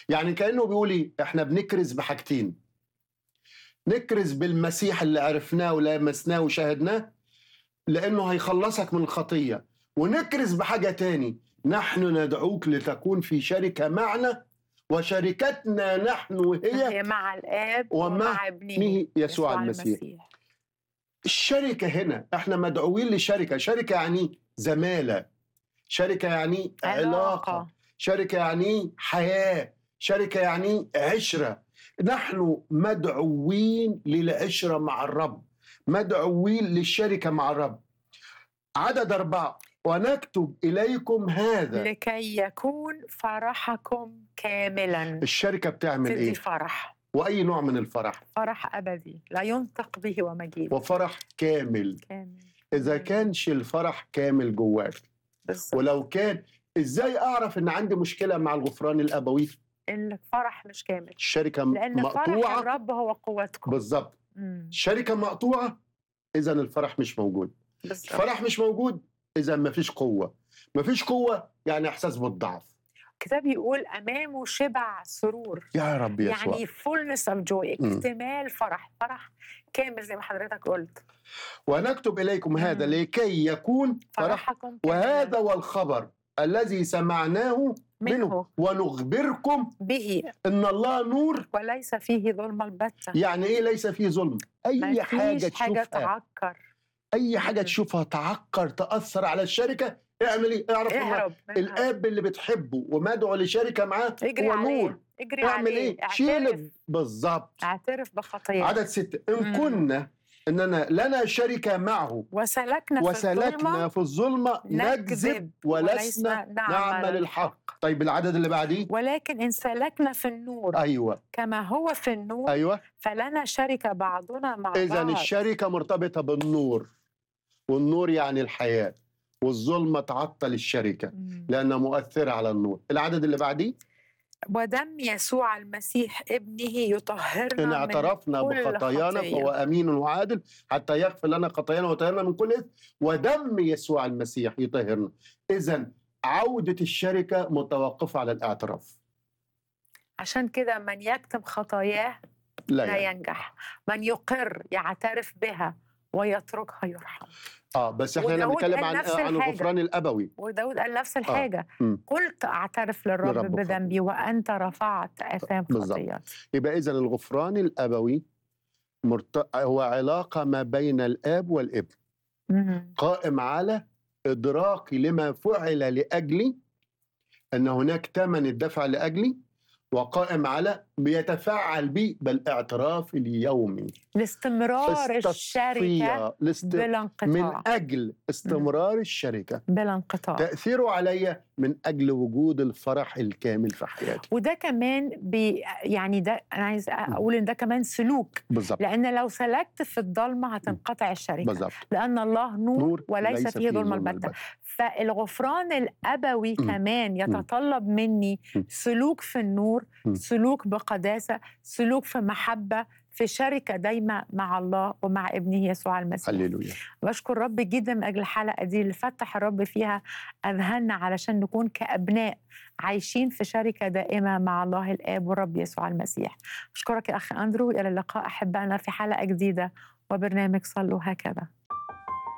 يعني كانه بيقول ايه احنا بنكرز بحاجتين نكرز بالمسيح اللي عرفناه ولمسناه وشاهدناه لانه هيخلصك من الخطيه ونكرز بحاجه تاني نحن ندعوك لتكون في شركه معنا وشركتنا نحن هي هي مع الاب ومع ومع ابنه ابنه يسوع المسيح الشركه هنا احنا مدعوين لشركه شركه يعني زماله شركه يعني علاقه شركه يعني حياه شركه يعني عشره نحن مدعوين للعشره مع الرب مدعوين للشركه مع الرب عدد أربعة ونكتب إليكم هذا لكي يكون فرحكم كاملا الشركة بتعمل تدي إيه؟ فرح وأي نوع من الفرح فرح أبدي لا ينطق به ومجيد وفرح كامل كامل إذا كانش الفرح كامل جواك بالظبط ولو كان إزاي أعرف إن عندي مشكلة مع الغفران الأبوي الفرح مش كامل الشركة لأن فرح مقطوعة الرب هو قوتكم بالظبط مم. الشركة مقطوعة إذا الفرح مش موجود بالظبط الفرح مش موجود إذا مفيش قوة مفيش قوة يعني إحساس بالضعف الكتاب يقول أمامه شبع سرور يا رب يسوع يعني فولنس اوف جوي مم. اكتمال فرح فرح كامل زي ما حضرتك قلت ونكتب إليكم هذا مم. لكي يكون فرح فرحكم كاملاً وهذا هو الخبر الذي سمعناه منه منه ونخبركم به ان الله نور وليس فيه ظلم البتة يعني ايه ليس فيه ظلم اي ما حاجه فيش حاجة تشوفها تعكر اي حاجه مم. تشوفها تعكر تاثر على الشركه اعمل ايه اعرف الله اهرب منها. الاب اللي بتحبه ومدعو لشركه معاه اجري هو عليه نور اجري اعمل عليه ايه اعترف شيل بالظبط اعترف بخطيئتك عدد ستة إن مم. كنا إننا لنا شركة معه وسلكنا في وسلكنا الظلمة في الظلمة نكذب نكذب ولسنا نعمل الحق طيب العدد اللي بعديه ولكن إن سلكنا في النور أيوة كما هو في النور أيوة فلنا شركة بعضنا مع إذا بعض الشركة مرتبطة بالنور والنور يعني الحياة والظلمة تعطل الشركة مم. لأنها مؤثرة على النور العدد اللي بعديه ودم يسوع المسيح ابنه يطهرنا إن من اعترفنا كل بخطايانا خطية. فهو أمين وعادل حتى يغفر لنا خطايانا ويطهرنا من كل إثم ودم يسوع المسيح يطهرنا إذا عودة الشركة متوقفة على الاعتراف عشان كده من يكتم خطاياه لا لا يعني. ينجح من يقر يعترف بها ويتركها يرحم اه بس احنا هنا وداود بنتكلم قال عن نفس عن الحاجة. الغفران الابوي وداود قال نفس الحاجة مم. قلت أعترف للرب للرب بذنبي وأنت رفعت آثام بالظبط. خطيئتي يبقى اذا الغفران الابوي مرت... هو علاقه ما بين الاب والابن مم. قائم على ادراكي لما فعل لاجلي ان هناك ثمن الدفع لاجلي وقائم على بيتفاعل بي بالاعتراف اليومي لاستمرار الشركة استصفية لاست... بلا من انقطاع اجل استمرار الشركه بلا انقطاع تاثيره عليا من اجل وجود الفرح الكامل في حياتي وده كمان بي يعني ده انا عايز اقول ان ده كمان سلوك بالظبط لان لو سلكت في الضلمه هتنقطع الشركه بالظبط لان الله نور, نور وليس فيه ظلم البتة فالغفران الابوي مم. كمان يتطلب مني مم. سلوك في النور مم. سلوك بقداسه سلوك في محبه في شركه دايمه مع الله ومع ابنه يسوع المسيح هللويا بشكر رب جدا من اجل الحلقه دي اللي فتح الرب فيها اذهاننا علشان نكون كابناء عايشين في شركه دائمه مع الله الاب والرب يسوع المسيح اشكرك يا اخ اندرو الى اللقاء احبائنا في حلقه جديده وبرنامج صلوا هكذا